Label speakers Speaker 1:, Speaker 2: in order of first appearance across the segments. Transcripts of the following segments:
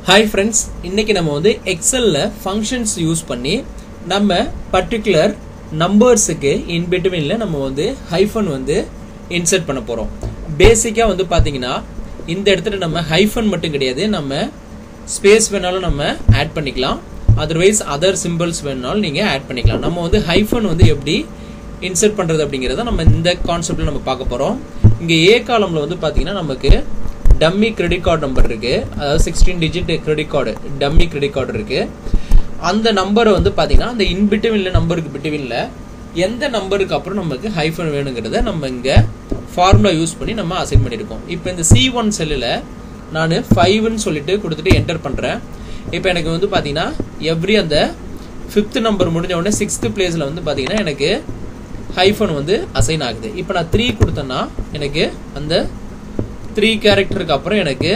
Speaker 1: hi friends இன்னைக்கு நம்ம வந்து எக்ஸல்ல ஃபங்க்ஷன்ஸ் யூஸ் பண்ணி நம்ம பர்டிகுலர் நம்பர்ஸுக்கு இன் பிட்வீனில் நம்ம வந்து ஹைஃபன் வந்து இன்சர்ட் பண்ண போகிறோம் பேசிக்காக வந்து பார்த்தீங்கன்னா இந்த இடத்துல நம்ம ஹைஃபன் மட்டும் கிடையாது நம்ம ஸ்பேஸ் வேணாலும் நம்ம ஆட் பண்ணிக்கலாம் அதர்வைஸ் அதர் சிம்பிள்ஸ் வேணாலும் நீங்கள் ஆட் பண்ணிக்கலாம் நம்ம வந்து ஹைஃபன் வந்து எப்படி இன்சர்ட் பண்ணுறது அப்படிங்கிறத நம்ம இந்த கான்செப்டில் நம்ம பார்க்க போகிறோம் இங்கே ஏ காலமில் வந்து பார்த்தீங்கன்னா நமக்கு டம்மி கிரெடிட் கார்டு நம்பர் இருக்கு அதாவது sixteen digit credit card dummy credit card இருக்கு அந்த நம்பரை வந்து பார்த்தீங்கன்னா அந்த இன் பிட்வீன்ல நம்பருக்கு பிட்வீன்ல எந்த நம்பருக்கு அப்புறம் நமக்கு ஹைஃபன் வேணுங்கிறத நம்ம இங்கே ஃபார்முலா யூஸ் பண்ணி நம்ம அசைன் பண்ணியிருக்கோம் இப்போ இந்த சி ஒன் செல்லில் நான் ஃபைவ்னு சொல்லிட்டு கொடுத்துட்டு என்டர் பண்ணுறேன் இப்போ எனக்கு வந்து பார்த்தீங்கன்னா எவ்ரி அந்த ஃபிஃப்த் நம்பர் முடிஞ்ச உடனே சிக்ஸ்த் பிளேஸில் வந்து பார்த்தீங்கன்னா எனக்கு ஹைஃபன் வந்து அசைன் ஆகுது இப்போ நான் த்ரீ கொடுத்தேன்னா எனக்கு அந்த த்ரீ கேரக்டருக்கு அப்புறம் எனக்கு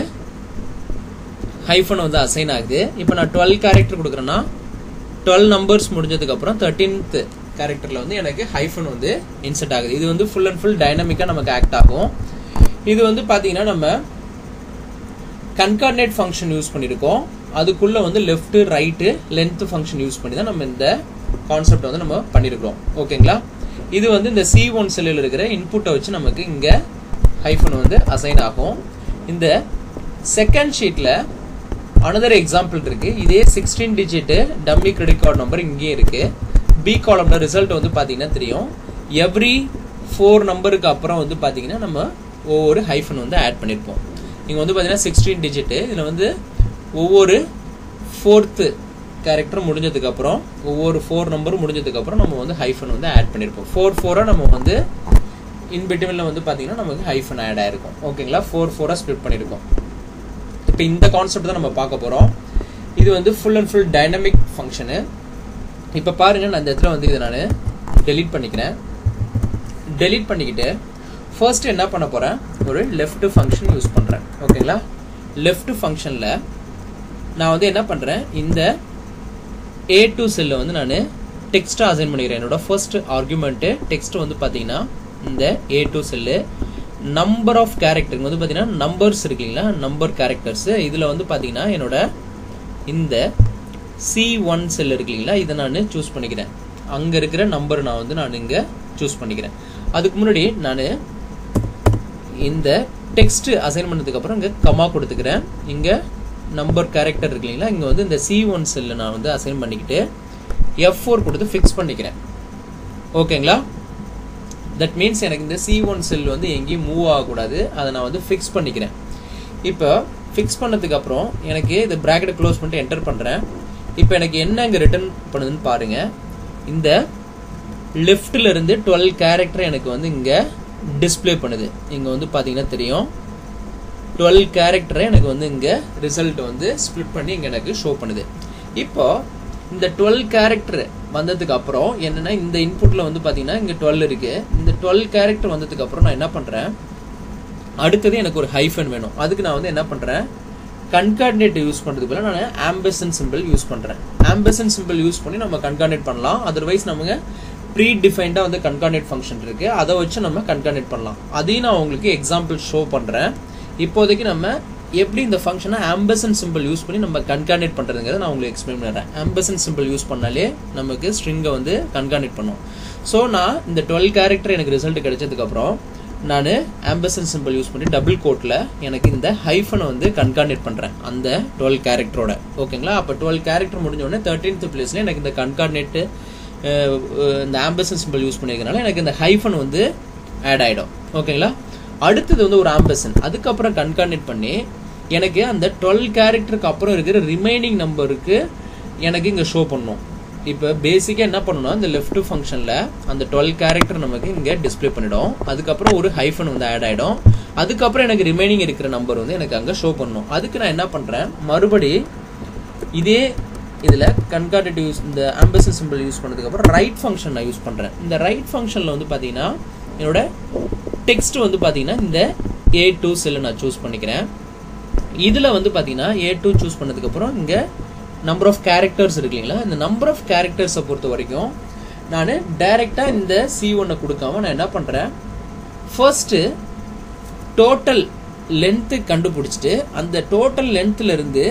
Speaker 1: ஹைஃபன் வந்து அசைன் ஆகுது இப்போ நான் டுவெல் கேரக்டர் கொடுக்குறேன்னா டுவெல் நம்பர்ஸ் முடிஞ்சதுக்கு அப்புறம் தேர்ட்டீன்த் கேரக்டரில் வந்து எனக்கு ஹைஃபன் வந்து இன்செர்ட் ஆகுது இது வந்து ஃபுல் அண்ட் ஃபுல் டைனமிக்காக நமக்கு ஆக்ட் ஆகும் இது வந்து பார்த்தீங்கன்னா நம்ம கன்கார்டினேட் ஃபங்க்ஷன் யூஸ் பண்ணியிருக்கோம் அதுக்குள்ள வந்து left right length function use பண்ணி தான் நம்ம இந்த கான்செப்ட் வந்து நம்ம பண்ணியிருக்கிறோம் ஓகேங்களா இது வந்து இந்த சி ஒன் செல்லில் இருக்கிற இன்புட்டை வச்சு நமக்கு இங்கே ஹைஃபன் வந்து அசைன் ஆகும் இந்த செகண்ட் ஷீட்டில் அனதர் எக்ஸாம்பிள் இருக்கு இதே sixteen digit dummy credit card number இங்கேயும் இருக்கு பி காலம்ல ரிசல்ட் வந்து பார்த்தீங்கன்னா தெரியும் எவ்ரி ஃபோர் நம்பருக்கு அப்புறம் வந்து பார்த்தீங்கன்னா நம்ம ஒவ்வொரு ஹைஃபன் வந்து ஆட் பண்ணியிருப்போம் இங்கே வந்து பார்த்தீங்கன்னா சிக்ஸ்டீன் டிஜிட்டு இதில் வந்து ஒவ்வொரு ஃபோர்த்து கேரக்டர் முடிஞ்சதுக்கு அப்புறம் ஒவ்வொரு ஃபோர் நம்பரும் முடிஞ்சதுக்கு அப்புறம் நம்ம வந்து ஹைஃபன் வந்து ஆட் பண்ணியிருப்போம் ஃபோர் ஃபோராக நம்ம வந்து இன் பிட்வீனில் வந்து பார்த்தீங்கன்னா நமக்கு ஹைஃபன் ஆட் ஆயிருக்கும் ஓகேங்களா ஃபோர் ஃபோராக ஸ்ப்ளிட் பண்ணியிருக்கோம் இப்போ இந்த கான்செப்ட் தான் நம்ம பார்க்க போகிறோம் இது வந்து full and full dynamic function இப்போ பாருங்க நான் இந்த இடத்துல வந்து இதை நான் டெலீட் பண்ணிக்கிறேன் டெலீட் பண்ணிக்கிட்டு ஃபர்ஸ்ட் என்ன பண்ண போகிறேன் ஒரு லெஃப்ட் ஃபங்க்ஷன் யூஸ் பண்ணுறேன் ஓகேங்களா லெஃப்ட் ஃபங்க்ஷனில் நான் வந்து என்ன பண்ணுறேன் இந்த ஏ டூ செல்லில் வந்து நான் டெக்ஸ்ட்டை அசைன் பண்ணிக்கிறேன் என்னோட ஃபர்ஸ்ட் ஆர்குமெண்ட்டு டெக்ஸ்ட் வந்து பார்த்தீங்கன்னா இந்த A two cell number of character வந்து பார்த்தீங்கன்னா நம்பர்ஸ் இருக்கு இல்லைங்களா நம்பர் கேரக்டர்ஸ் இதில் வந்து பார்த்தீங்கன்னா என்னோட இந்த சி ஒன் செல் இருக்கு இல்லைங்களா இதை நான் சூஸ் பண்ணிக்கிறேன் அங்கே இருக்கிற நம்பர் நான் வந்து நான் இங்கே சூஸ் பண்ணிக்கிறேன் அதுக்கு முன்னாடி நான் இந்த டெக்ஸ்ட் அசைன் பண்ணதுக்கப்புறம் இங்கே கமா கொடுத்துக்கிறேன் இங்கே நம்பர் கேரக்டர் இருக்கு இல்லைங்களா இங்கே வந்து இந்த சி ஒன் செல்லை நான் வந்து அசைன் பண்ணிக்கிட்டு எஃப் ஃபோர் கொடுத்து ஃபிக்ஸ் பண்ணிக்கிறேன் ஓகேங்களா தட் மீன்ஸ் எனக்கு இந்த சி ஒன் செல் வந்து எங்கேயும் மூவ் ஆகக்கூடாது அதை நான் வந்து ஃபிக்ஸ் பண்ணிக்கிறேன் இப்போ ஃபிக்ஸ் பண்ணதுக்கு அப்புறம் எனக்கு இந்த ப்ராக்கெட்டை க்ளோஸ் பண்ணிட்டு என்டர் பண்ணுறேன் இப்போ எனக்கு என்ன இங்கே ரிட்டர்ன் பண்ணுதுன்னு பாருங்க இந்த லெஃப்ட்ல இருந்து டுவெல் கேரக்டர் எனக்கு வந்து இங்கே டிஸ்பிளே பண்ணுது இங்கே வந்து பார்த்தீங்கன்னா தெரியும் டுவெல் கேரக்டரை எனக்கு வந்து இங்கே ரிசல்ட் வந்து ஸ்ப்ளிட் பண்ணி இங்கே எனக்கு ஷோ பண்ணுது இப்போ இந்த டுவெல் கேரக்டர் வந்ததுக்கு அப்புறம் என்னன்னா இந்த இன்புட்ல வந்து பாத்தீங்கன்னா இங்க டுவெல் இருக்கு இந்த டுவெல் கேரக்டர் வந்ததுக்கு அப்புறம் நான் என்ன பண்றேன் அடுத்தது எனக்கு ஒரு ஹைஃபன் வேணும் அதுக்கு நான் வந்து என்ன பண்றேன் கன்கார்டினேட் யூஸ் பண்றதுக்கு பதிலாக நான் ஆம்பசன் சிம்பிள் யூஸ் பண்றேன் ஆம்பசன் சிம்பிள் யூஸ் பண்ணி நம்ம கன்கார்டினேட் பண்ணலாம் அதர்வைஸ் நமக்கு ப்ரீ டிஃபைன்டா வந்து கன்கார்டினேட் ஃபங்க்ஷன் இருக்கு அதை வச்சு நம்ம கன்கார்டினேட் பண்ணலாம் அதையும் நான் உங்களுக்கு எக்ஸாம்பிள் ஷோ பண்றேன் இப்போதைக்கு நம்ம எப்படி இந்த ஃபங்க்ஷனை ஆம்பசன் சிம்பிள் யூஸ் பண்ணி நம்ம கன்கார்டினேட் பண்ணுறதுங்கிறத நான் உங்களுக்கு எக்ஸ்பிளைன் பண்ணுறேன் ஆம்பசன் சிம்பிள் யூஸ் பண்ணாலே நமக்கு ஸ்ட்ரிங்கை வந்து கன்கார்டினேட் பண்ணும் ஸோ நான் இந்த டுவெல் கேரக்டர் எனக்கு ரிசல்ட் கிடைச்சதுக்கப்புறம் நான் ஆம்பசன் சிம்பிள் யூஸ் பண்ணி டபுள் கோட்டில் எனக்கு இந்த ஹைஃபனை வந்து கன்கார்டினேட் பண்ணுறேன் அந்த டுவெல் கேரக்டரோட ஓகேங்களா அப்போ டுவெல் கேரக்டர் முடிஞ்ச உடனே தேர்ட்டீன்த் பிளேஸில் எனக்கு இந்த கன்கார்டினேட்டு இந்த ஆம்பசன் சிம்பிள் யூஸ் பண்ணியிருக்கனால எனக்கு இந்த ஹைஃபன் வந்து ஆட் ஆகிடும் ஓகேங்களா அடுத்தது வந்து ஒரு ஆம்பசன் அதுக்கப்புறம் கன்கார்டினேட் பண்ணி எனக்கு அந்த டுவெல் கேரக்டருக்கு அப்புறம் இருக்கிற ரிமைனிங் நம்பருக்கு எனக்கு இங்கே ஷோ பண்ணும் இப்போ பேசிக்காக என்ன பண்ணணும் இந்த லெஃப்ட் ஃபங்க்ஷனில் அந்த டுவெல் கேரக்டர் நமக்கு இங்கே டிஸ்பிளே பண்ணிடும் அதுக்கப்புறம் ஒரு ஹைஃபன் வந்து ஆட் ஆகிடும் அதுக்கப்புறம் எனக்கு ரிமைனிங் இருக்கிற நம்பர் வந்து எனக்கு அங்கே ஷோ பண்ணணும் அதுக்கு நான் என்ன பண்ணுறேன் மறுபடி இதே இதில் கன்கார்டேட்டிவ் யூஸ் இந்த ஆம்பசன் சிம்பிள் யூஸ் பண்ணதுக்கப்புறம் ரைட் ஃபங்க்ஷன் நான் யூஸ் பண்ணுறேன் இந்த ரைட் ஃபங்க்ஷனில் வந்து பார்த்தீங்கன்னா என்னோட டெக்ஸ்ட் வந்து பார்த்தீங்கன்னா இந்த ஏ டூ செல்லை நான் சூஸ் பண்ணிக்கிறேன் இதில் வந்து பார்த்தீங்கன்னா ஏ டூ சூஸ் பண்ணதுக்கப்புறம் இங்கே நம்பர் ஆஃப் கேரக்டர்ஸ் இருக்கு இல்லைங்களா இந்த நம்பர் ஆஃப் கேரக்டர்ஸை பொறுத்த வரைக்கும் நான் டைரெக்டாக இந்த சி ஒன்னை கொடுக்காம நான் என்ன பண்ணுறேன் ஃபர்ஸ்ட்டு டோட்டல் லென்த்து கண்டுபிடிச்சிட்டு அந்த டோட்டல் லென்த்ல இருந்து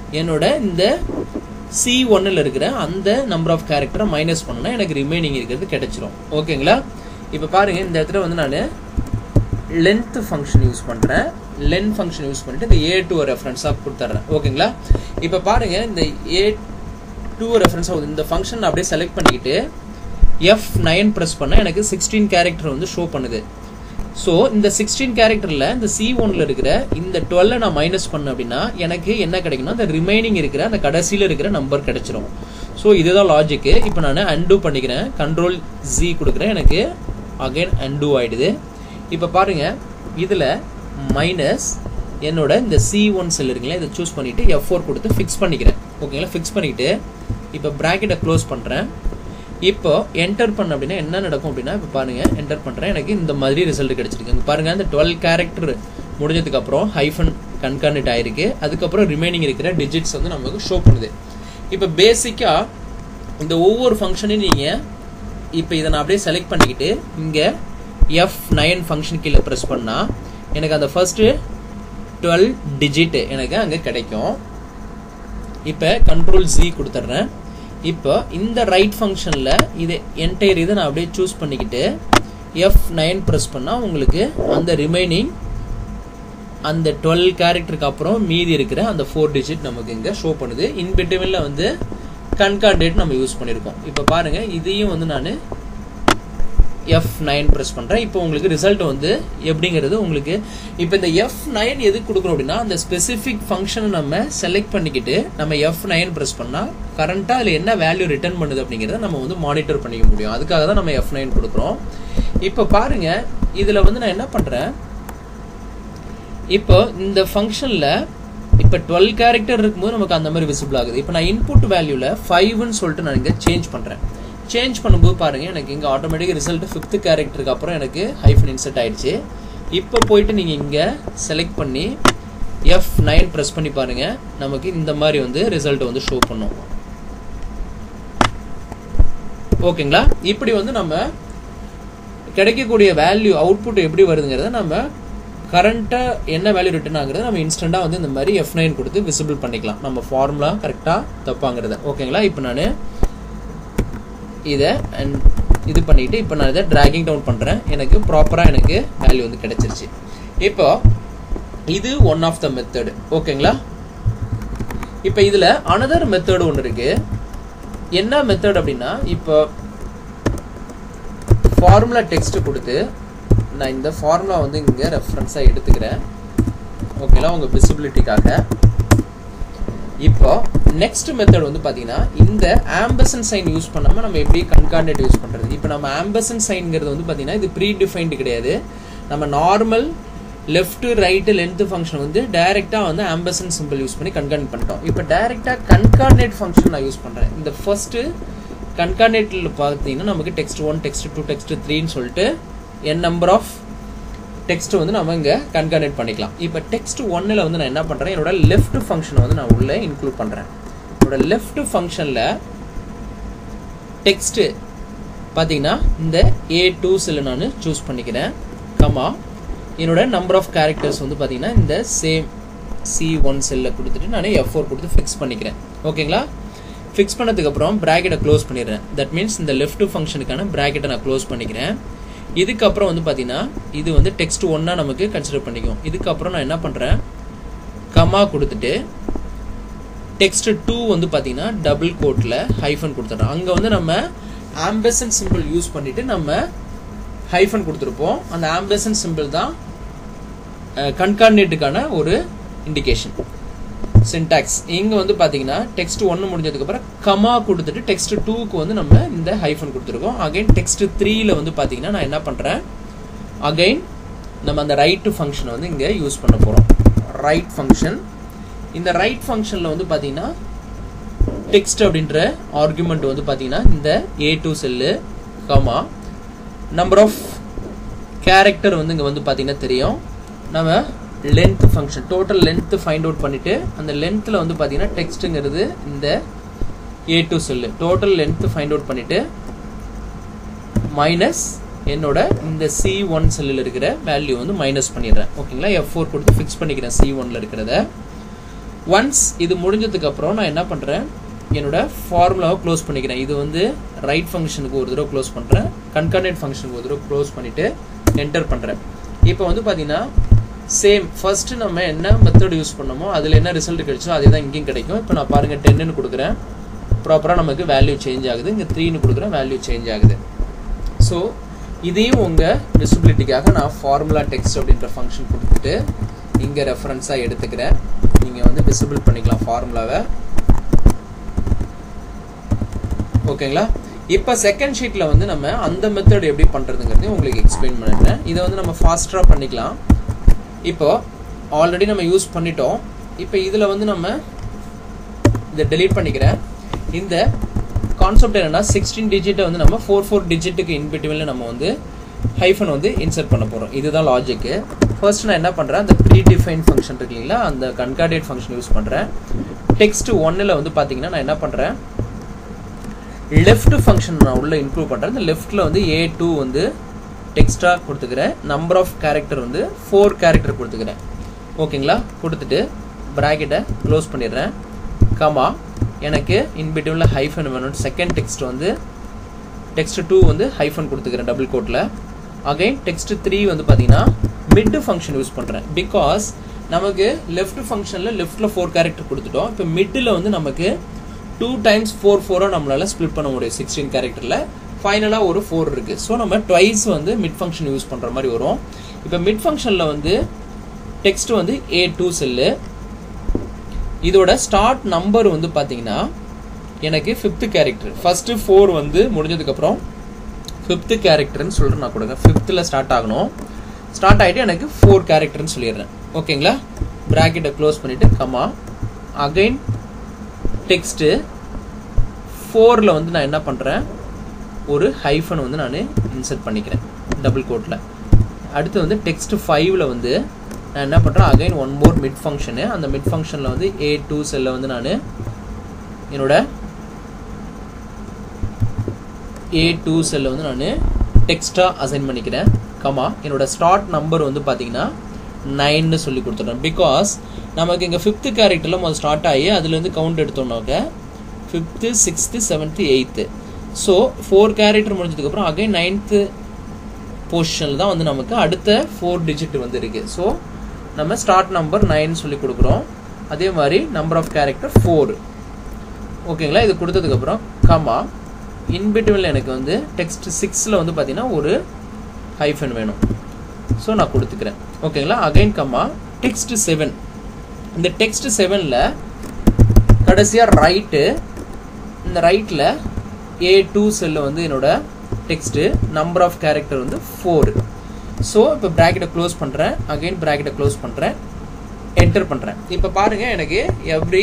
Speaker 1: என்னோட இந்த சி ஒன்னில் இருக்கிற அந்த நம்பர் ஆஃப் கேரக்டரை மைனஸ் பண்ணனா எனக்கு ரிமைனிங் இருக்கிறது கிடைச்சிரும் ஓகேங்களா இப்போ பாருங்க இந்த இடத்துல வந்து நான் லென்த் ஃபங்க்ஷன் யூஸ் பண்ணுறேன் லென்த் ஃபங்க்ஷன் யூஸ் பண்ணிட்டு இந்த ஏ டூ ரெஃபரன்ஸாக கொடுத்துட்றேன் ஓகேங்களா இப்போ பாருங்க இந்த ஏ டூ ரெஃபரன்ஸ் ஆகுது இந்த ஃபங்க்ஷன் அப்படியே செலக்ட் பண்ணிக்கிட்டு எஃப் நைன் ப்ரெஸ் பண்ணால் எனக்கு சிக்ஸ்டீன் கேரக்டர் வந்து ஷோ பண்ணுது ஸோ இந்த சிக்ஸ்டீன் கேரக்டரில் இந்த சி ஒன்ல இருக்கிற இந்த டுவெல்லை நான் மைனஸ் பண்ண அப்படின்னா எனக்கு என்ன கிடைக்கும்னா அந்த ரிமைனிங் இருக்கிற அந்த கடைசியில் இருக்கிற நம்பர் கிடைச்சிரும் ஸோ இதுதான் லாஜிக்கு இப்போ நான் அன்டூ பண்ணிக்கிறேன் கண்ட்ரோல் ஜி கொடுக்குறேன் எனக்கு அகைன் அன்டூ ஆயிடுது இப்போ பாருங்க இதில் மைனஸ் என்னோட இந்த சி ஒன் செல் இருக்குங்களா இதை சூஸ் பண்ணிட்டு எஃப் ஃபோர் கொடுத்து ஃபிக்ஸ் பண்ணிக்கிறேன் ஓகேங்களா ஃபிக்ஸ் பண்ணிக்கிட்டு இப்போ ப்ராக்கெட்டை க்ளோஸ் பண்ணுறேன் இப்போ என்டர் பண்ண அப்படின்னா என்ன நடக்கும் அப்படின்னா இப்போ பாருங்க என்டர் பண்ணுறேன் எனக்கு இந்த மாதிரி ரிசல்ட் கிடைச்சிருக்கு இங்க பாருங்க இந்த டுவெல் கேரக்டர் முடிஞ்சதுக்கு அப்புறம் ஹைஃபன் கன்கார்னேட் ஆயிருக்கு அதுக்கப்புறம் ரிமைனிங் இருக்கிற டிஜிட்ஸ் வந்து நமக்கு ஷோ பண்ணுது இப்போ பேசிக்காக இந்த ஒவ்வொரு ஃபங்க்ஷனையும் நீங்கள் இப்போ இதை நான் அப்படியே செலக்ட் பண்ணிக்கிட்டு இங்கே எஃப் நைன் ஃபங்க்ஷன் கீழே ப்ரெஸ் பண்ணால் எனக்கு அந்த ஃபர்ஸ்ட்டு டுவெல் டிஜிட் எனக்கு அங்கே கிடைக்கும் இப்போ கண்ட்ரோல் ஜி கொடுத்துட்றேன் இப்போ இந்த ரைட் ஃபங்க்ஷனில் இது என்டையர் இதை நான் அப்படியே சூஸ் பண்ணிக்கிட்டு எஃப் நைன் ப்ரெஸ் பண்ணால் உங்களுக்கு அந்த ரிமைனிங் அந்த டுவெல் கேரக்டருக்கு அப்புறம் மீதி இருக்கிற அந்த ஃபோர் டிஜிட் நமக்கு இங்கே ஷோ பண்ணுது இன்பிட்வீனில் வந்து கன்கார்டேட் நம்ம யூஸ் பண்ணியிருக்கோம் இப்போ பாருங்கள் இதையும் வந்து நான் எஃப் நைன் ப்ரெஸ் பண்ணுறேன் இப்போ உங்களுக்கு ரிசல்ட் வந்து எப்படிங்கிறது உங்களுக்கு இப்போ இந்த எஃப் நைன் எதுக்கு கொடுக்குறோம் அப்படின்னா அந்த ஸ்பெசிஃபிக் ஃபங்க்ஷனை நம்ம செலக்ட் பண்ணிக்கிட்டு நம்ம எஃப் நைன் ப்ரெஸ் பண்ணால் கரண்ட்டாக அதில் என்ன வேல்யூ ரிட்டர்ன் பண்ணுது அப்படிங்கிறத நம்ம வந்து மானிட்டர் பண்ணிக்க முடியும் அதுக்காக தான் நம்ம எஃப் நைன் கொடுக்குறோம் இப்போ பாருங்க இதில் வந்து நான் என்ன பண்ணுறேன் இப்போ இந்த ஃபங்க்ஷனில் இப்போ டுவெல் கேரக்டர் இருக்கும்போது நமக்கு அந்த மாதிரி விசிபிள் ஆகுது இப்போ நான் இன்புட் வேல்யூவில் ஃபைவ்னு சொல்லிட்டு நான் இங்கே சேஞ்ச் பண்ணுறேன் சேஞ்ச் பண்ணும்போது பாருங்க எனக்கு இங்கே ஆட்டோமேட்டிக் ரிசல்ட் ஃபிஃப்த் கேரக்டருக்கு அப்புறம் எனக்கு ஹைஃபன் இன்செர்ட் ஆயிடுச்சு இப்போ போயிட்டு நீங்கள் இங்கே செலக்ட் பண்ணி எஃப் நைன் ப்ரெஸ் பண்ணி பாருங்க நமக்கு இந்த மாதிரி வந்து ரிசல்ட் வந்து ஷோ பண்ணும் ஓகேங்களா இப்படி வந்து நம்ம கிடைக்கக்கூடிய வேல்யூ அவுட்புட் எப்படி வருதுங்கிறத நம்ம கரண்ட்டாக என்ன வேல்யூ ரிட்டர்ன் ஆகுறது நம்ம இன்ஸ்டண்ட்டாக வந்து இந்த மாதிரி எஃப் நைன் கொடுத்து விசிபிள் பண்ணிக்கலாம் நம்ம ஃபார்முலா கரெக்டாக தப்பாங்கிறத ஓகேங்களா இப்போ நான் இதை அண்ட் இது பண்ணிட்டு இப்போ நான் இதை டிராகிங் டவுன் பண்ணுறேன் எனக்கு ப்ராப்பராக எனக்கு வேல்யூ வந்து கிடைச்சிருச்சு இப்போ இது ஒன் ஆஃப் த மெத்தடு ஓகேங்களா இப்போ இதில் அனதர் மெத்தடு ஒன்று இருக்கு என்ன மெத்தட் அப்படின்னா இப்போ ஃபார்முலா டெக்ஸ்ட் கொடுத்து நான் இந்த ஃபார்முலா வந்து இங்கே ரெஃபரன்ஸாக எடுத்துக்கிறேன் ஓகேங்களா உங்கள் விசிபிலிட்டிக்காக இப்போ நெக்ஸ்ட் மெத்தட் வந்து பார்த்தீங்கன்னா இந்த ஆம்பசன் சைன் யூஸ் பண்ணாமல் நம்ம எப்படி கன்கார்டேட் யூஸ் பண்ணுறது இப்போ நம்ம ஆம்பசன் சைன்ங்கிறது வந்து பார்த்தீங்கன்னா இது ப்ரீ டிஃபைன்டு கிடையாது நம்ம normal left right length function வந்து டைரெக்டாக வந்து ஆம்பசன் சிம்பிள் யூஸ் பண்ணி கன்கார்டேட் பண்ணிட்டோம் இப்போ டைரெக்டாக கன்கார்டேட் ஃபங்க்ஷன் நான் யூஸ் பண்ணுறேன் இந்த ஃபர்ஸ்ட்டு கன்கார்டேட்டில் பார்த்தீங்கன்னா நமக்கு text one text two text த்ரீன்னு சொல்லிட்டு என் நம்பர் ஆஃப் டெக்ஸ்ட் வந்து நம்ம இங்கே கன்கார்டேட் பண்ணிக்கலாம் இப்போ டெக்ஸ்ட் ஒன்னில் வந்து நான் என்ன பண்ணுறேன் என்னோட லெஃப்ட் ஃபங்க்ஷனை வந்து நான் உள்ளே இன்க்ளூட் பண்ணுறேன் என்னோட லெஃப்ட் ஃபங்க்ஷனில் டெக்ஸ்ட்டு பார்த்தீங்கன்னா இந்த ஏ டூ செல்லு நான் சூஸ் பண்ணிக்கிறேன் கமா என்னோட நம்பர் ஆஃப் கேரக்டர்ஸ் வந்து பார்த்தீங்கன்னா இந்த சேம் சி ஒன் செல்லில் கொடுத்துட்டு நான் எஃப் ஃபோர் கொடுத்து ஃபிக்ஸ் பண்ணிக்கிறேன் ஓகேங்களா ஃபிக்ஸ் பண்ணதுக்கப்புறம் ப்ராக்கெட்டை க்ளோஸ் பண்ணிடுறேன் தட் மீன்ஸ் இந்த லெஃப்ட் ஃபங்க்ஷனுக்கான ப்ராக்கெட்டை நான் க்ளோஸ் பண்ணிக்கிறேன் இதுக்கப்புறம் வந்து பார்த்தீங்கன்னா இது வந்து டெக்ஸ்ட் ஒன்றா நமக்கு கன்சிடர் பண்ணிக்கும் இதுக்கப்புறம் நான் என்ன பண்ணுறேன் கமா கொடுத்துட்டு டெக்ஸ்ட் டூ வந்து பார்த்தீங்கன்னா டபுள் கோட்டில் ஹைஃபன் கொடுத்துட்றோம் அங்கே வந்து நம்ம ஆம்பசன் சிம்பிள் யூஸ் பண்ணிட்டு நம்ம ஹைஃபன் கொடுத்துருப்போம் அந்த ஆம்பசன் சிம்பிள் தான் கன்கார்டினேட்டுக்கான ஒரு இண்டிகேஷன் சின்டாக்ஸ் இங்கே வந்து பார்த்தீங்கன்னா டெக்ஸ்ட் ஒன்று முடிஞ்சதுக்கப்புறம் கமா கொடுத்துட்டு டெக்ஸ்ட் டூக்கு வந்து நம்ம இந்த ஹைஃபன் கொடுத்துருக்கோம் அகைன் டெக்ஸ்ட் த்ரீல வந்து பார்த்தீங்கன்னா நான் என்ன பண்ணுறேன் அகைன் நம்ம அந்த ரைட் ஃபங்க்ஷனை வந்து இங்கே யூஸ் பண்ண போகிறோம் ரைட் ஃபங்க்ஷன் இந்த ரைட் ஃபங்க்ஷனில் வந்து பார்த்தீங்கன்னா டெக்ஸ்ட் அப்படின்ற ஆர்குமெண்ட் வந்து பார்த்தீங்கன்னா இந்த A two cell comma number of character வந்து இங்கே வந்து பார்த்தீங்கன்னா தெரியும் நம்ம length function total length find out பண்ணிட்டு அந்த லென்த்தில் வந்து பார்த்தீங்கன்னா டெக்ஸ்ட்டுங்கிறது இந்த A two cell total length find out பண்ணிட்டு மைனஸ் என்னோட இந்த சி ஒன் செல்லில் இருக்கிற வேல்யூ வந்து மைனஸ் பண்ணிடுறேன் ஓகேங்களா எஃப் ஃபோர் கொடுத்து ஃபிக்ஸ் பண்ணிக்கிறேன் சி ஒன்ல இருக்கிறத ஒன்ஸ் இது முடிஞ்சதுக்கு அப்புறம் நான் என்ன பண்ணுறேன் என்னோட ஃபார்முலாவை க்ளோஸ் பண்ணிக்கிறேன் இது வந்து ரைட் ஃபங்க்ஷனுக்கு ஒரு தடவை க்ளோஸ் பண்ணுறேன் கன்கார்டேட் ஃபங்க்ஷனுக்கு ஒரு தடவை க்ளோஸ் பண்ணிவிட்டு என்டர் பண்ணுறேன் இப்போ வந்து பார்த்தீங்கன்னா சேம் ஃபர்ஸ்ட் நம்ம என்ன மெத்தட் யூஸ் பண்ணோமோ அதில் என்ன ரிசல்ட் கிடைச்சோ அதே தான் இங்கேயும் கிடைக்கும் இப்போ நான் பாருங்கள் டென்னு கொடுக்குறேன் ப்ராப்பராக நமக்கு வேல்யூ சேஞ்ச் ஆகுது இங்கே த்ரீன்னு கொடுக்குறேன் வேல்யூ சேஞ்ச் ஆகுது ஸோ இதையும் உங்கள் விசிபிலிட்டிக்காக நான் ஃபார்முலா டெக்ஸ்ட் அப்படின்ற ஃபங்க்ஷன் கொடுத்துட்டு இங்கே ரெஃபரன்ஸாக எடுத்துக்கிறேன் நீங்கள் வந்து விசிபிள் பண்ணிக்கலாம் ஃபார்முலாவை ஓகேங்களா இப்போ செகண்ட் ஷீட்டில் வந்து நம்ம அந்த மெத்தட் எப்படி பண்ணுறதுங்கிறதையும் உங்களுக்கு எக்ஸ்பிளைன் பண்ணிட்டேன் இதை வந்து நம்ம ஃபாஸ்ட்டாக பண்ணிக்கலாம் இப்போ ஆல்ரெடி நம்ம யூஸ் பண்ணிட்டோம் இப்போ இதில் வந்து நம்ம இதை டெலீட் பண்ணிக்கிறேன் இந்த கான்செப்ட் என்னன்னா சிக்ஸ்டீன் டிஜிட்டை வந்து நம்ம ஃபோர் ஃபோர் டிஜிட்டுக்கு இன்பிட்வீனில் நம்ம வந்து ஹைஃபன் வந்து இன்சர்ட் பண்ண போகிறோம் இதுதான் லாஜிக்கு ஃபர்ஸ்ட் நான் என்ன பண்ணுறேன் அந்த ப்ரீ டிஃபைன் ஃபங்க்ஷன் இருக்கு இல்லைங்களா அந்த கன்கார்டேட் ஃபங்க்ஷன் யூஸ் பண்ணுறேன் டெக்ஸ்ட் ஒன்னில் வந்து பார்த்தீங்கன்னா நான் என்ன பண்ணுறேன் லெஃப்ட் ஃபங்க்ஷன் நான் உள்ள இன்க்ளூட் பண்ணுறேன் இந்த லெஃப்ட்டில் வந்து ஏ டூ வந்து டெக்ஸ்ட்டாக கொடுத்துக்கிறேன் நம்பர் ஆஃப் கேரக்டர் வந்து ஃபோர் கேரக்டர் கொடுத்துக்கிறேன் ஓகேங்களா கொடுத்துட்டு ப்ராக்கெட்டை க்ளோஸ் பண்ணிடுறேன் கமா எனக்கு இன்பிட்வீனில் ஹைஃபன் வேணும் செகண்ட் டெக்ஸ்ட் வந்து டெக்ஸ்ட் டூ வந்து ஹைஃபன் கொடுத்துக்கிறேன் டபுள் கோட்டில் அகைன் டெக்ஸ்ட் த்ரீ வந்து பார்த்தீங்கன்னா மிட் ஃபங்க்ஷன் யூஸ் பண்ணுறேன் பிகாஸ் நமக்கு லெஃப்ட் ஃபங்க்ஷனில் லெஃப்ட்டில் ஃபோர் கேரக்டர் கொடுத்துட்டோம் இப்போ மிட்டில் வந்து நமக்கு டூ டைம்ஸ் ஃபோர் ஃபோராக நம்மளால் ஸ்ப்ளிட் பண்ண முடியும் சிக்ஸ்டீன் கேரக்டரில் ஃபைனலாக ஒரு ஃபோர் இருக்குது ஸோ நம்ம ட்வைஸ் வந்து மிட் ஃபங்க்ஷன் யூஸ் பண்ணுற மாதிரி வரும் இப்போ மிட் ஃபங்க்ஷனில் வந்து டெக்ஸ்ட் வந்து ஏ டூ செல்லு இதோட ஸ்டார்ட் நம்பர் வந்து பார்த்தீங்கன்னா எனக்கு ஃபிஃப்த்து கேரக்டர் ஃபஸ்ட்டு ஃபோர் வந்து முடிஞ்சதுக்கப்புறம் ஃபிஃப்த்து கேரக்டர்னு சொல்லிட்டு நான் கொடுங்க ஃபிஃப்த்தில் ஸ்டார்ட் ஆகணும் ஸ்டார்ட் ஆகிட்டு எனக்கு ஃபோர் கேரக்டர்னு சொல்லிடுறேன் ஓகேங்களா ப்ராக்கெட்டை க்ளோஸ் பண்ணிவிட்டு கமா அகைன் டெக்ஸ்ட்டு ஃபோரில் வந்து நான் என்ன பண்ணுறேன் ஒரு ஹைஃபன் வந்து நான் இன்சர்ட் பண்ணிக்கிறேன் டபுள் கோட்டில் அடுத்து வந்து டெக்ஸ்ட் ஃபைவ்ல வந்து நான் என்ன பண்ணுறேன் again one more mid function அந்த மிட் ஃபங்க்ஷனில் வந்து ஏ டூ செல்லில் வந்து நான் என்னோட ஏ டூ செல்லில் வந்து நான் டெக்ஸ்ட்டாக அசைன் பண்ணிக்கிறேன் கமா என்னோட ஸ்டார்ட் நம்பர் வந்து பார்த்தீங்கன்னா நைன்னு சொல்லி கொடுத்துட்றேன் பிகாஸ் நமக்கு இங்கே ஃபிஃப்த்து கேரக்டரில் முதல் ஸ்டார்ட் ஆகி அதுலேருந்து கவுண்ட் எடுத்தோம்னாக்க fifth sixth seventh eighth so four character முடிஞ்சதுக்கப்புறம் அகைன் நைன்த்து பொசிஷனில் தான் வந்து நமக்கு அடுத்த ஃபோர் டிஜிட் வந்து இருக்குது ஸோ நம்ம ஸ்டார்ட் நம்பர் நைன் சொல்லி கொடுக்குறோம் அதே மாதிரி நம்பர் ஆஃப் கேரக்டர் ஃபோர் ஓகேங்களா இது கொடுத்ததுக்கப்புறம் கமா இன்பிட்வீனில் எனக்கு வந்து டெக்ஸ்ட் சிக்ஸில் வந்து பார்த்தீங்கன்னா ஒரு ஹைஃபன் வேணும் ஸோ நான் கொடுத்துக்கிறேன் ஓகேங்களா அகைன் கம்மா டெக்ஸ்ட் செவன் இந்த டெக்ஸ்ட் செவனில் கடைசியாக ரைட்டு இந்த ரைட்டில் ஏ டூ செல்லில் வந்து என்னோட டெக்ஸ்ட்டு நம்பர் ஆஃப் கேரக்டர் வந்து ஃபோர் ஸோ இப்போ ப்ராக்கெட்டை க்ளோஸ் பண்ணுறேன் அகைன் ப்ராக்கெட்டை க்ளோஸ் பண்ணுறேன் என்டர் பண்ணுறேன் இப்போ பாருங்கள் எனக்கு எவ்ரி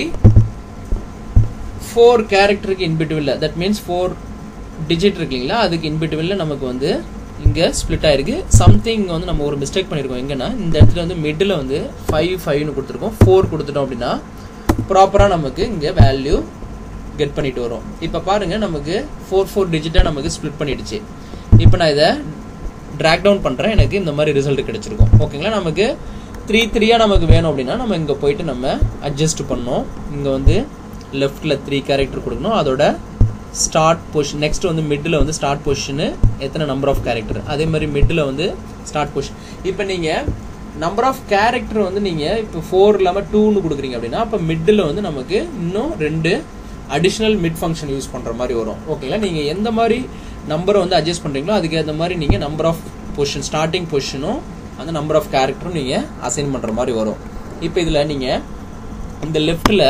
Speaker 1: ஃபோர் கேரக்டருக்கு இன்பிட்வில் தட் மீன்ஸ் ஃபோர் டிஜிட் இருக்குங்களா அதுக்கு இன்பிட்வில் நமக்கு வந்து இங்கே ஸ்ப்ளிட் ஆயிருக்கு சம்திங் வந்து நம்ம ஒரு மிஸ்டேக் பண்ணியிருக்கோம் எங்கன்னா இந்த இடத்துல வந்து மிடில் வந்து ஃபைவ் ஃபைவ்னு கொடுத்துருக்கோம் ஃபோர் கொடுத்துட்டோம் அப்படின்னா ப்ராப்பராக நமக்கு இங்கே வேல்யூ கெட் பண்ணிட்டு வரும் இப்போ பாருங்கள் நமக்கு ஃபோர் ஃபோர் டிஜிட்டாக நமக்கு ஸ்ப்ளிட் பண்ணிடுச்சு இப்போ நான் இதை ட்ராக் டவுன் பண்ணுறேன் எனக்கு இந்த மாதிரி ரிசல்ட் கிடைச்சிருக்கும் ஓகேங்களா நமக்கு த்ரீ த்ரீயாக நமக்கு வேணும் அப்படின்னா நம்ம இங்கே போயிட்டு நம்ம அட்ஜஸ்ட் பண்ணோம் இங்கே வந்து லெஃப்ட்டில் த்ரீ கேரக்டர் கொடுக்கணும் அதோட ஸ்டார்ட் பொசிஷன் நெக்ஸ்ட் வந்து மிட்டில் வந்து ஸ்டார்ட் பொசிஷனு எத்தனை நம்பர் ஆஃப் கேரக்டர் அதே மாதிரி மிட்டில் வந்து ஸ்டார்ட் பொசிஷன் இப்போ நீங்கள் நம்பர் ஆஃப் கேரக்டர் வந்து நீங்கள் இப்போ ஃபோர் இல்லாமல் டூன்னு கொடுக்குறீங்க அப்படின்னா அப்போ மிட்டில் வந்து நமக்கு இன்னும் ரெண்டு அடிஷ்னல் மிட் ஃபங்க்ஷன் யூஸ் பண்ணுற மாதிரி வரும் ஓகேங்களா நீங்கள் எந்த மாதிரி நம்பரை வந்து அட்ஜஸ்ட் பண்ணுறீங்களோ அதுக்கு ஏற்ற மாதிரி நீங்கள் நம்பர் ஆஃப் பொசிஷன் ஸ்டார்டிங் பொசிஷனும் அந்த நம்பர் ஆஃப் கேரக்டரும் நீங்கள் அசைன் பண்ணுற மாதிரி வரும் இப்போ இதில் நீங்கள் இந்த லெஃப்ட்டில்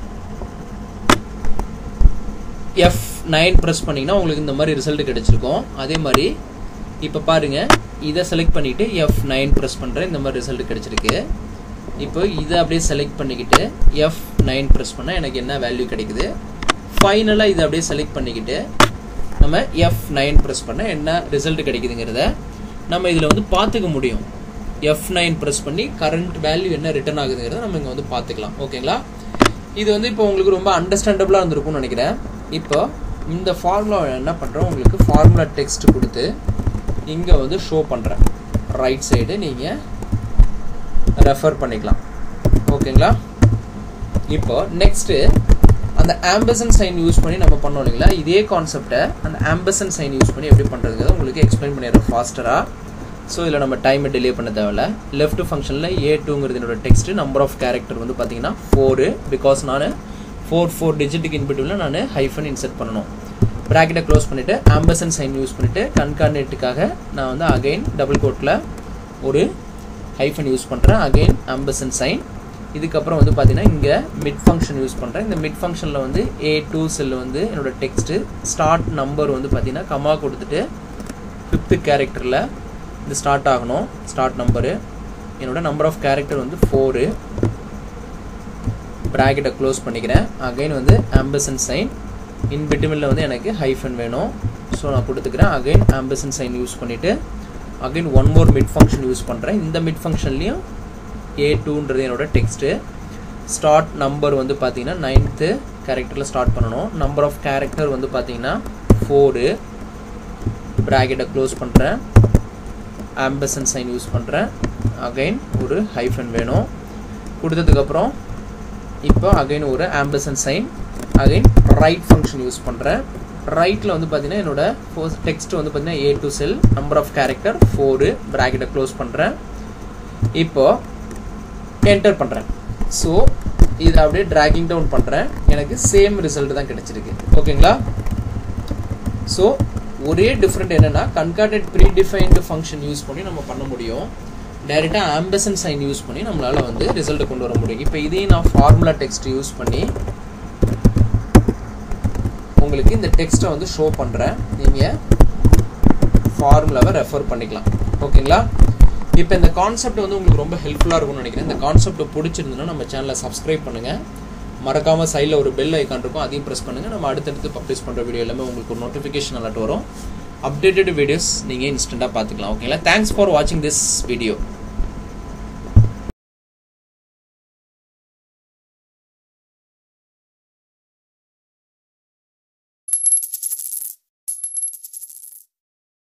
Speaker 1: எஃப் நைன் ப்ரெஸ் பண்ணிங்கன்னா உங்களுக்கு இந்த மாதிரி ரிசல்ட் கிடைச்சிருக்கும் அதே மாதிரி இப்போ பாருங்கள் இதை செலக்ட் பண்ணிவிட்டு எஃப் நைன் ப்ரெஸ் பண்ணுறேன் இந்த மாதிரி ரிசல்ட் கிடைச்சிருக்கு இப்போ இதை அப்படியே செலக்ட் பண்ணிக்கிட்டு எஃப் நைன் ப்ரெஸ் பண்ணால் எனக்கு என்ன வேல்யூ கிடைக்குது ஃபைனலாக இதை அப்படியே செலக்ட் பண்ணிக்கிட்டு நம்ம எஃப் நைன் ப்ரெஸ் பண்ணால் என்ன ரிசல்ட் கிடைக்குதுங்கிறத நம்ம இதில் வந்து பார்த்துக்க முடியும் எஃப் நைன் ப்ரெஸ் பண்ணி கரண்ட் வேல்யூ என்ன ரிட்டர்ன் ஆகுதுங்கிறத நம்ம இங்கே வந்து பார்த்துக்கலாம் ஓகேங்களா இது வந்து இப்போ உங்களுக்கு ரொம்ப அண்டர்ஸ்டாண்டபிளாக இருந்திருக்கும்னு நினைக்கிறேன் இப்போ இந்த ஃபார்முலா என்ன பண்ணுறோம் உங்களுக்கு ஃபார்முலா டெக்ஸ்ட் கொடுத்து இங்கே வந்து ஷோ பண்ணுறேன் ரைட் சைடு நீங்கள் ரெஃபர் பண்ணிக்கலாம் ஓகேங்களா இப்போ நெக்ஸ்ட் அந்த ஆம்பசன் சைன் யூஸ் பண்ணி நம்ம பண்ணோம் இல்லைங்களா இதே கான்செப்டை அந்த ஆம்பசன் சைன் யூஸ் பண்ணி எப்படி பண்ணுறதுங்கிறத உங்களுக்கு எக்ஸ்பிளைன் பண்ணிடுறோம் ஃபாஸ்டராக ஸோ இதில் நம்ம டைமை டிலே பண்ண தேவையில்ல லெஃப்ட் ஃபங்க்ஷனில் ஏ டூங்கிறது என்னோட டெக்ஸ்ட் நம்பர் ஆஃப் கேரக்டர் வந்து பார்த்தீங்கன்னா ஃபோரு பிகாஸ் நான் ஃபோர் ஃபோர் டிஜிட்டுக்கு இன்பிட்வில் நான் ஹைஃபன் இன்செர்ட் பண்ணணும் ப்ராக்கெட்டை க்ளோஸ் பண்ணிவிட்டு ஆம்பசன் சைன் யூஸ் பண்ணிவிட்டு கன்கார்னேட்டுக்காக நான் வந்து அகைன் டபுள் கோட்டில் ஒரு ஹைஃபன் யூஸ் பண்ணுறேன் அகைன் ஆம்பசன் சைன் இதுக்கப்புறம் வந்து பார்த்தீங்கன்னா இங்கே மிட் ஃபங்க்ஷன் யூஸ் பண்ணுறேன் இந்த மிட் ஃபங்க்ஷனில் வந்து ஏ டூ செல் வந்து என்னோட டெக்ஸ்ட்டு ஸ்டார்ட் நம்பர் வந்து பார்த்தீங்கன்னா கமா கொடுத்துட்டு ஃபிஃப்த்து கேரக்டரில் இது ஸ்டார்ட் ஆகணும் ஸ்டார்ட் நம்பரு என்னோட நம்பர் ஆஃப் கேரக்டர் வந்து ஃபோரு ப்ராக்கெட்டை க்ளோஸ் பண்ணிக்கிறேன் அகைன் வந்து ஆம்பசன் சைன் இன் பிட்வீனில் வந்து எனக்கு ஹைஃபன் வேணும் ஸோ நான் கொடுத்துக்கிறேன் அகைன் ஆம்பசன் சைன் யூஸ் பண்ணிவிட்டு again one more mid function use பண்ணுறேன் இந்த மிட் ஃபங்க்ஷன்லேயும் ஏ டூன்றது என்னோட டெக்ஸ்ட்டு ஸ்டார்ட் நம்பர் வந்து பார்த்தீங்கன்னா நைன்த்து கேரக்டரில் ஸ்டார்ட் பண்ணணும் நம்பர் ஆஃப் கேரக்டர் வந்து பார்த்தீங்கன்னா ஃபோரு ப்ராக்கெட்டை க்ளோஸ் பண்ணுறேன் ஆம்பசன் சைன் யூஸ் பண்ணுறேன் அகைன் ஒரு ஹைஃபன் வேணும் கொடுத்ததுக்கப்புறம் இப்போ அகைன் ஒரு ampersand sign again right function use பண்ணுறேன் ரைட்டில் வந்து பார்த்தீங்கன்னா என்னோட டெக்ஸ்ட் வந்து பார்த்தீங்கன்னா A two cell number of character four ப்ராக்கெட்டை க்ளோஸ் பண்ணுறேன் இப்போ என்டர் பண்ணுறேன் ஸோ இது அப்படியே ட்ராகிங் டவுன் பண்ணுறேன் எனக்கு சேம் ரிசல்ட் தான் கிடைச்சிருக்கு ஓகேங்களா ஸோ ஒரே டிஃப்ரெண்ட் என்னென்னா concatenate predefined function use பண்ணி நம்ம பண்ண முடியும் டைரெக்டாக ஆம்பசன் சைன் யூஸ் பண்ணி நம்மளால் வந்து ரிசல்ட் கொண்டு வர முடியும் இப்போ இதையும் நான் ஃபார்முலா டெக்ஸ்ட் யூஸ் பண்ணி உங்களுக்கு இந்த டெக்ஸ்ட்டை வந்து ஷோ பண்ணுறேன் நீங்கள் ஃபார்முலாவை ரெஃபர் பண்ணிக்கலாம் ஓகேங்களா இப்போ இந்த கான்செப்ட் வந்து உங்களுக்கு ரொம்ப ஹெல்ப்ஃபுல்லாக இருக்கும்னு நினைக்கிறேன் இந்த கான்செப்ட் பிடிச்சிருந்ததுன்னா நம்ம சேனலை சப்ஸ்கிரைப் பண்ணுங்கள் மறக்காமல் சைடில் ஒரு பெல் ஐக்கான் இருக்கும் அதையும் ப்ரெஸ் பண்ணுங்கள் நம்ம அடுத்தடுத்து பப்ளிஷ் பண்ணுற வீடியோ எல்லாமே உங்களுக்கு ஒரு நோட்டிஃபிகேஷன் அலர்ட் வரும் அப்டேட்டட் வீடியோஸ் நீங்கள் இன்ஸ்டண்ட்டாக பார்த்துக்கலாம் ஓகேங்களா தேங்க்ஸ் ஃபார் வாட்சிங் திஸ் வீடியோ